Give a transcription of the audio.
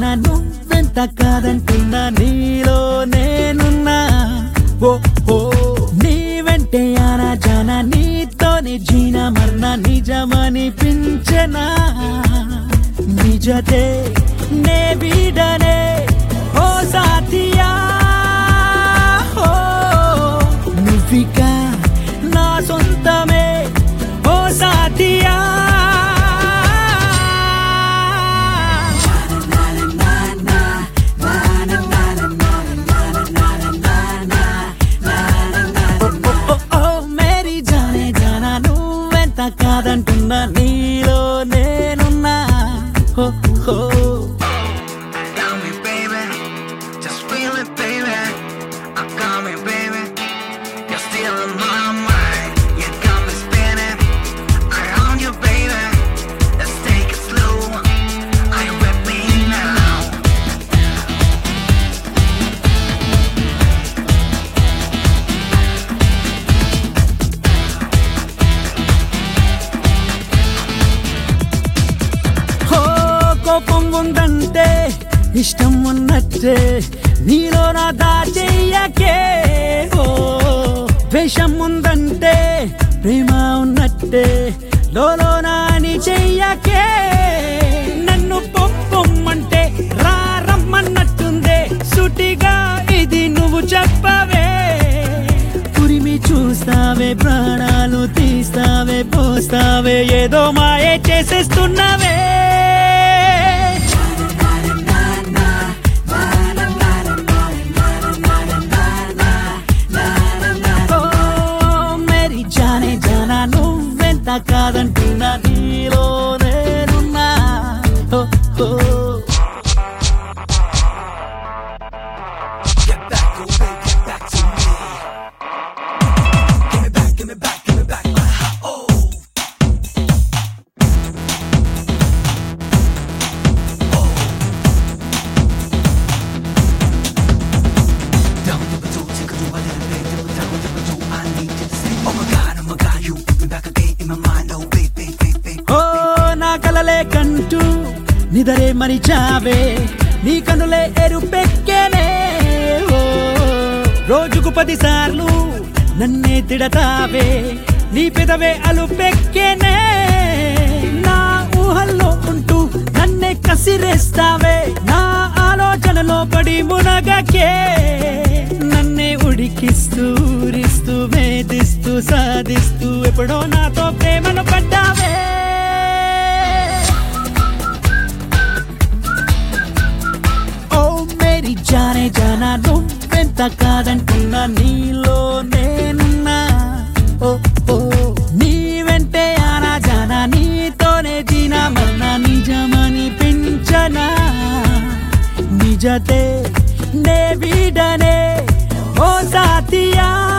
జానా నువ్వెంత కాదంటున్నా నీలో నేనున్నా ఓ ఓ నీ వెంటే ఆనా జానా నీతోనే జీన మరణ నిజమనిపించనా నిజతే నే వీడనే ఓ సాథియా ఓ నువ్విక నా సొంతమే ఓ సాథియా ఓ, ఓ, ఓ, మేరీ జానే జానా నువ్వెంత కాదంటున్నా నీలో నేనున్నా హో హో Got me, baby. Just feel it, baby. I got me, baby. You're still in my mind. You got me spinning around you, baby. Let's take it slow. Are you with me now? హో కోపం ఉందంటే ఇష్టం ఉన్నట్టే నీలో నా దాచెయ్యకే ఓ ద్వేషం ఉందంటే ప్రేమ ఉన్నట్టే లోలో నాని చెయ్యకే నన్ను పొమ్మంటే రా రమ్మన్నట్టుందే సుటిగా ఇది నువ్వు చెప్పవే పురిమి చూస్తావే ప్రాణాలు తీస్తావే పోస్తావే ఏదో మాయే చేసేస్తున్నావే ఓ, మేరీ జానే జానా నువ్వెంత కాదంటున్నా నీలో నేనున్నా ఓ, ఓ. ఓ నా కలలే కంటూ నిదరే మరిచావే నీ కనులే ఎరుపెక్కేనే ఓ రోజుకు పది సార్లు నన్నే తిడతావే నీ పెదవే అలుపెక్కేనే నా ఊహల్లో ఉంటూ నన్నే కసిరేస్తావే నా ఆలోచనలో పడి మునగకే నన్నే ఉడికిస్తూ ఊరిస్తూ వేధిస్తూ సాధిస్తూ ఎప్పుడో నాతో ప్రేమను పడ్డావే ఓ మేరీ జానే జానా నువ్వెంత కాదంటున్నా నీలో నేనున్నా ఓ ఓ నీ వెంటే ఆనా జానా నీతోనే జీనా మన్నా నిజమని పించనా నిజతే నే వీడనే ఓ సాథియా